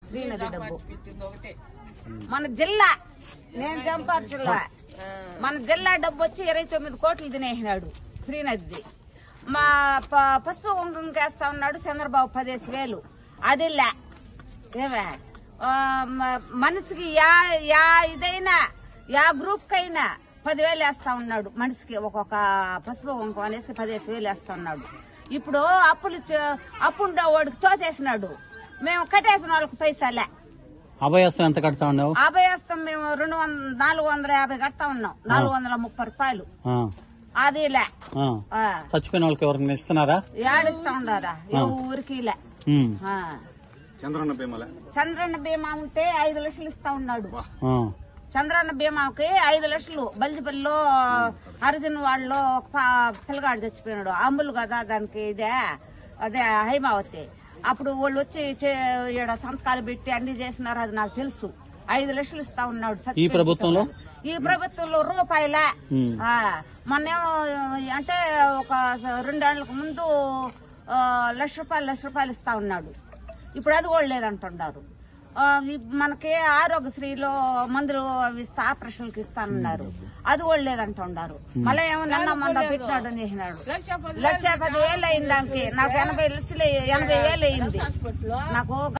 శ్రీనది డబ్బు మన జిల్లా నేను జంపార్ జిల్లా మన జిల్లా డబ్బు వచ్చి ఇరవై తొమ్మిది కోట్లు తినేసినాడు శ్రీనది మా ప- పసుపు కుంకుమ వేస్తా ఉన్నాడు చంద్రబాబు పదేసి వేలు అది లే ఏమే ఆ, మ- మనిషికి యా యా ఇదైనా యా గ్రూప్ కైనా పదివేలు వేస్తా ఉన్నాడు మనిషికి ఒక్కొక్క పసుపు కుంకుమ అనేసి పదిహేను వేలు వేస్తా ఉన్నాడు ఇప్పుడు అప్పులు ఇచ్చే- అప్పు ఉండే వాడికి తోసేసినాడు మేము కట్టేసిన వాళ్ళకి పైసలే అభయస్తం ఎంత కడతా ఉన్నావు అభయస్తం మేము రెండు వంద నాలుగు వందల యాభై కడతా ఉన్నాం నాలుగు వందల ముప్పై రూపాయలు ఆ, అది లే ఆ. ఆ, చచ్చిపోయిన వాళ్ళకి ఎవరిని ఇస్తున్నారా ఏడిస్తా ఉండారా ఏ ఊరికి లే ఉమ్, ఆ. చంద్రన్న భీమలే చంద్రన్న బీమా ఉంటే ఐదు లక్షలు ఇస్తా ఉన్నాడు ఆ, చంద్రన్న బీమాకి ఐదు లక్షలు బల్జిపల్లిలో అర్జున్ వాళ్ళు ఒక పా- పిల్లగాడు చచ్చిపోయినాడు అంబులు కదా దానికి ఇదే అదే హైమావతి అప్పుడు వాళ్ళు వచ్చి చే- ఈడ సంతకాలు పెట్టి అన్ని చేసినారు అది నాకు తెలుసు ఐదు లక్షలు ఇస్తా ఉన్నాడు చచ్చిపోయిన ఈ ప్రభుత్వంలో? ఈ ప్రభుత్వంలో రూపాయలే ఉమ్. ఆ, మొన్నేమో అంటే ఒక రెండేళ్లకు ముందు ఆ, లక్ష రూపాయలు లక్ష రూపాయలు ఇస్తా ఉన్నాడు ఇప్పుడు అది కూడా లేదంటున్నారు ఆ, ఈ- మనకి ఆరోగ్యశ్రీలో మందులు అవి ఇస్తా ఆపరేషన్కి ఇస్తానన్నారు అది కూడా లేదంటున్నారు మళ్ళీ ఏమో నిన్న మొన్న పెట్టినాడు అని చేసినాడు లక్ష పది వేలు అయింది దానికి నాకు ఎనభై లక్షలు ఎనభై వేలు అయింది నాకు